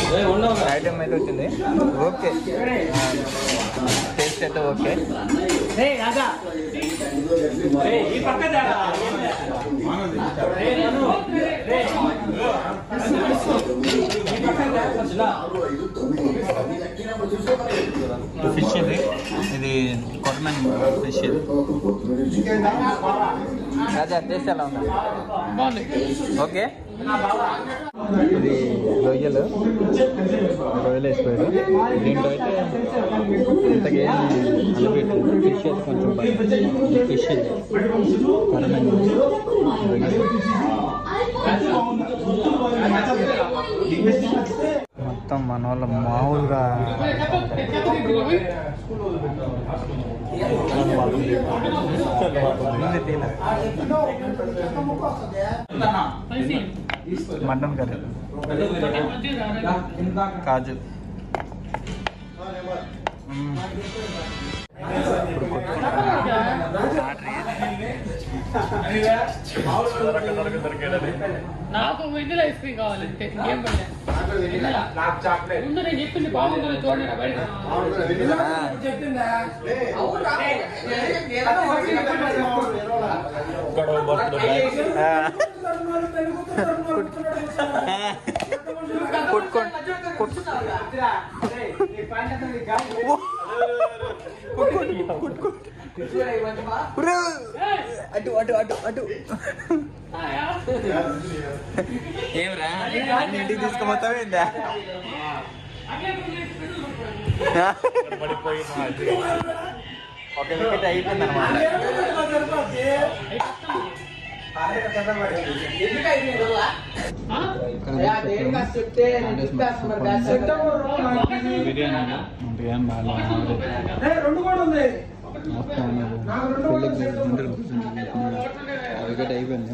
Item అయితే వచ్చింది okay taste అయితే ఓకే ఫిష్ ఇది ఇది కొరమన్ ఫిష్ ఇది రాజా టేస్ట్ ఎలా ఉంది ఓకే ఇది రొయ్యలు రొయ్యలు వేసిపోయారు దీంట్లో అయితే ఇంతగా ఏం అనిపించలేదు ఫిష్ అయితే కొంచెం బాగా ఫిష్ ఇది కొరమన్ రొయ్యలు మొత్తం మన వాళ్ళ మామూలుగా మటన్ కర్రీ కాజు మ్మ్. ఇప్పుడు నాకు వెన్నెల ఐస్ క్రీమ్ కావాలి అంతే ఇంకేం పడలే ముందు నేను చెప్పింది బాగుందో చూడండి బయట ఆ. కొట్టుకోండి కొట్టు అటు అటు అటు అటు ఏమరా అన్ని ఇంటికి తీసుకుపోతావేందా ఒక వికెట్ అయిపోయింది అనమాట బిర్యానీ బిర్యానీ బాగా రెండు కూడా ఉంది మొత్తం వికెట్ అయిపోయింది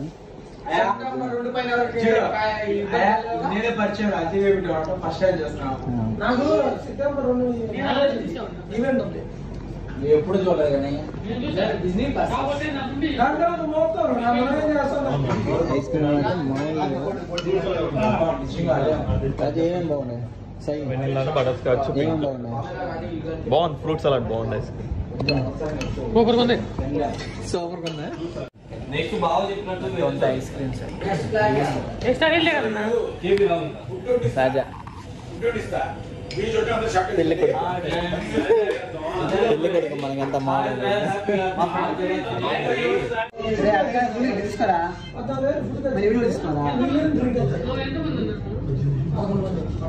నేనే పరిచయం అది ఏమిటి ఫస్ట్ టైం చేస్తున్నావు నాకు సెప్టెంబర్ రెండు ఈవెంట్ ఉంది ఎప్పుడు చూడలేదు కానీ కాబట్టి నా నుండి దాని తర్వాత మోపుతారు నా మనం ఏం చేస్తాను ఐస్ క్రీమ్ అంటే మామూలుగా అది ఏమేమి బాగున్నాయి సై వెనిల్లా బటర్ స్కాచ్ ఏమేమి బాగున్నాయి బాగుంది ఫ్రూట్ సలాడ్ బాగుంది ఐస్ క్రీమ్ సూపర్ ఉంది సూపర్గా ఉందా కొంత ఐస్ క్రీమ్స్ ఎక్స్ట్రా వెళ్ళే కదా రాజా పెళ్లి కొడుకు పెళ్లి కొడుకు మనకంత మామూలు నువ్వు ఎంతమంది ఉన్నారు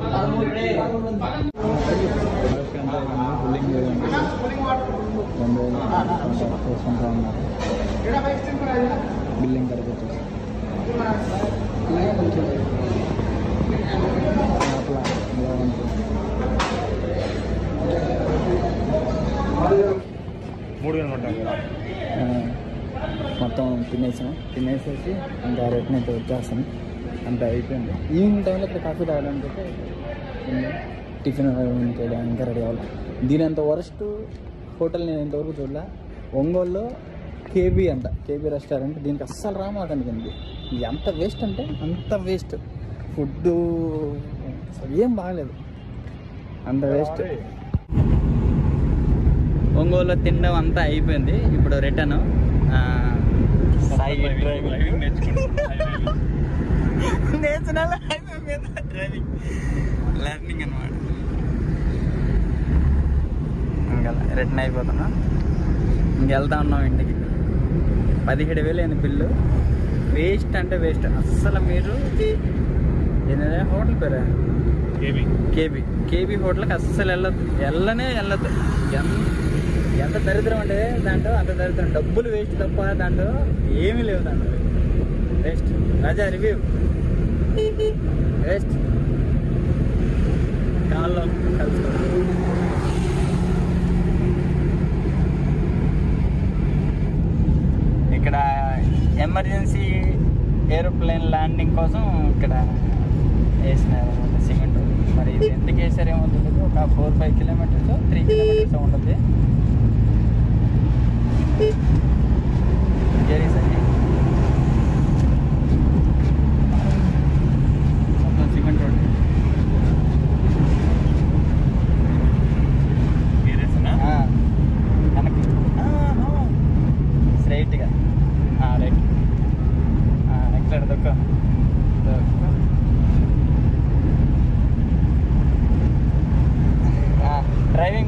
బిల్లింగ్ కరెక్ట్ వచ్చేసి మూడు వేలు ఉంటాయి కదా మొత్తం తినేసాం తినేసేసి ఇంకా రిటర్న్ అయితే వచ్చేస్తాం అంత అయిపోయింది ఈవినింగ్ టైంలో ఇక్కడ కాఫీ తాగడానికి అయితే ఉంది. టిఫిన్ ఇంకా ఇంకా రెడీ అవ్వాలి దీని అంత వరస్ట్ హోటల్ నేను ఇంతవరకు చూడలే ఒంగోలులో కేబీ అంట కేబీ రెస్టారెంట్ దీనికి అస్సలు రామాకండి దీనికి ఎంత వేస్ట్ అంటే అంత వేస్ట్ ఫుడ్ అసలు ఏం బాగలేదు అంత వేస్ట్ ఒంగోలులో తినడం అంతా అయిపోయింది ఇప్పుడు return Sai driving national highway మీద డ్రైవింగ్ లెర్నింగ్ అనమాట ఇంకా రిటర్న్ అయిపోతున్నా ఇంకెళ్తా ఉన్నాం ఇంటికి పదిహేడు వేలు అయిన బిల్లు వేస్ట్ అంటే వేస్ట్ అస్సలు మీరు ఏంటంటే హోటల్ పేరు కేబీ కేబీ కేబీ హోటల్కి అస్సలు వెళ్ళదు వెళ్ళనే వెళ్ళదు ఎంత ఎంత దరిద్రం అంటే దాంట్లో అంత దరిద్రం డబ్బులు వేస్ట్ తప్ప దాంట్లో ఏమీ లేవు దాంట్లో వేస్ట్ రాజా రివ్యూ వేస్ట్ కాల్లో కలుసుకోండి ఇక్కడ ఎమర్జెన్సీ ఏరోప్లేన్ ల్యాండింగ్ కోసం ఇక్కడ వేసినారు అన్నమాట సిమెంట్ మరి ఇది ఎందుకు వేసారేమో తెలియదు ఒక four five kilometres three kilometres ఉంటుంది ఏరీస్ అయ్యి మొత్తం సిమెంట్ రోడ్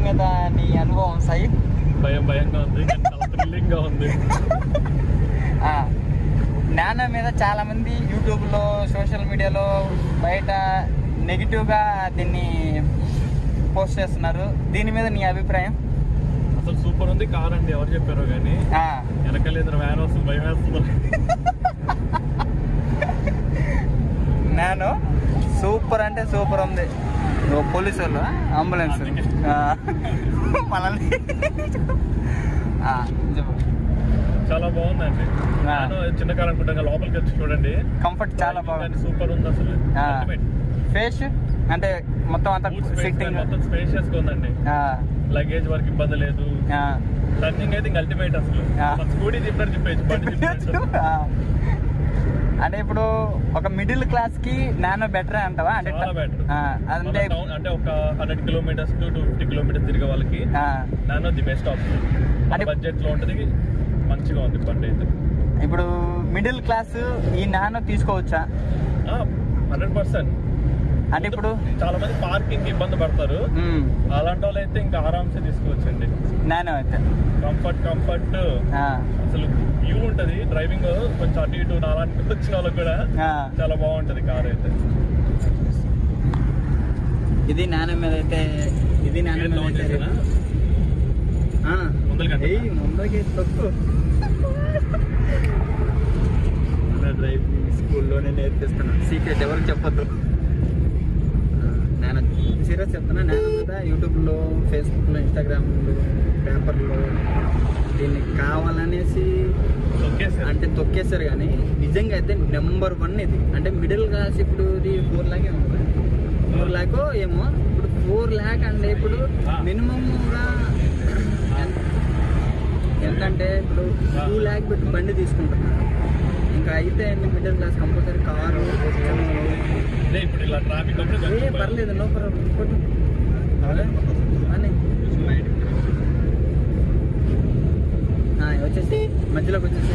మీద నీ అనుభవం సై భయం భయంగా ఉంది థ్రిల్లింగ్ గా ఉంది ఆ, నానో మీద చాలా మంది యూట్యూబ్లో సోషల్ మీడియాలో బయట నెగిటివ్గా దీన్ని పోస్ట్ చేస్తున్నారు దీని మీద నీ అభిప్రాయం అసలు సూపర్ ఉంది కార్ అండి ఎవరు చెప్పారో కానీ ఆ, వెనకలేదు వ్యాన్ వస్తుంది భయం వేస్తుంది నానో సూపర్ అంటే సూపర్ ఉంది ఓ పోలీసు వాళ్ళు అంబులెన్స్ మనల్ని ఆ, చెప్పు చాలా బాగుందండి ఆ. నేను చిన్న కార్ అనుకుంటాను లోపలికి వచ్చి చూడండి కంఫర్ట్ చాలా బాగుంది సూపర్ ఉంది అసలు ఆ. ఫేస్ అంటే మొత్తం అంతా సిట్టింగ్ మొత్తం స్పేషియస్ గా ఉందండి లగేజ్ వరకు ఇబ్బంది లేదు టర్నింగ్ అయితే ఇంకా అల్టిమేట్ అసలు ఆ. స్కూటీ తిప్పినట్టు చెప్పేసి బండి తిప్పినట్టు. అంటే ఇప్పుడు ఒక మిడిల్ క్లాస్ కి నానో బెటర్ అంటావా అంటే చాలా better. ఆ, అంటే మన టౌన్ అంటే ఒక hundred kilometres to two fifty kilometres తిరిగే వాళ్ళకి ఆ, నానో ది బెస్ట్ ఆప్షన్ మన అంటే- బడ్జెట్ లో ఉంటది మంచిగా ఉంది బండి అయితే ఇప్పుడు మిడిల్ క్లాస్ ఈ నానో తీసుకోవచ్చా హండ్రెడ్ పర్సెంట్ అంటే ఇప్పుడు చాలా మంది పార్కింగ్ కి ఇబ్బంది పడతారు మ్మ్, అలాంటి వాళ్ళు అయితే ఇంకా ఆరామ్సే తీసుకోవచ్చండి నానో అయితే కంఫర్ట్ కంఫర్ట్ ఆ, అసలు వ్యూ ఉంటది డ్రైవింగ్ కొంచెం అటు ఇటు అలాంటి వచ్చిన వాళ్ళకి కూడా ఆ. చాలా బాగుంటది కార్ అయితే ఇది నానో మీద అయితే ఇది నానో ఏం మీద load అయితే చేసినా? ఆ, ముందరికి అంటావా? ఏయ్, ముందరికి తొక్కు మన డ్రైవింగ్ స్కూల్లోనే నేర్పిస్తున్నాను సీక్రెట్ ఎవరికి చెప్పొద్దు ఆ, నేను సీరియస్ చెప్తున్నా నేను కూడా యూట్యూబ్లో ఫేస్బుక్లో ఇన్స్టాగ్రామ్లో పేపర్లో దీన్ని కావాలనేసి తొక్కేసారు. అంటే తొక్కేశారు కానీ నిజంగా అయితే నెంబర్ వన్ ఇది అంటే మిడిల్ క్లాస్ ఇప్పుడు ఇది ఫోర్ ల్యాక్ ఏమో ఫోర్ ల్యాక్ ఏమో ఇప్పుడు ఫోర్ ల్యాక్ అంటే ఇప్పుడు మినిమమ్గా ఎంతంటే ఇప్పుడు టూ ల్యాక్ పెట్టి బండి తీసుకుంటున్నారు ఇంకా అయితే మిడిల్ క్లాస్ కంపల్సరీ కారు అదే ఇప్పుడు ఇలా ట్రాఫిక్ అప్పుడు ఏ కొంచెం పర్లేదు నో ప్రాబ్లం కొట్టు అని ఆ, వచ్చేసి మధ్యలోకి వచ్చేసి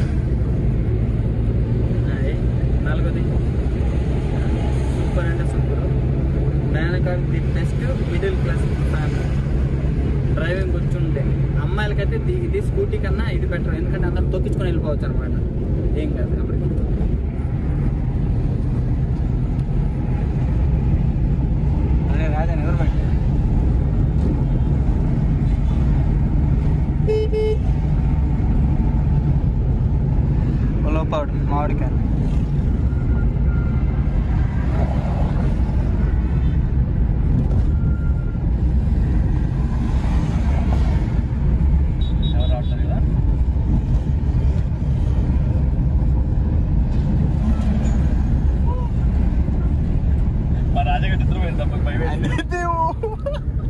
ఆ, ఏ, నాలుగోది సూపర్ అంటే సూపర్ మేనకార్ the best middle class family driving కూర్చుంటే అమ్మాయిలకైతే ఇది ఇది స్కూటీ కన్నా ఇది బెటర్ ఎందుకంటే అందరు తొక్కించుకొని వెళ్ళిపోవచ్చు అనమాట ఏం కాదు అప్పటికి అరే రాజా నిద్రపోయి ఉలవ పౌడర్ మామిడికాయ ఎవరు రావట్లేదు కదా మా రాజా గారి ఇద్దరు పోయింది తప్ప భయం వేసింది.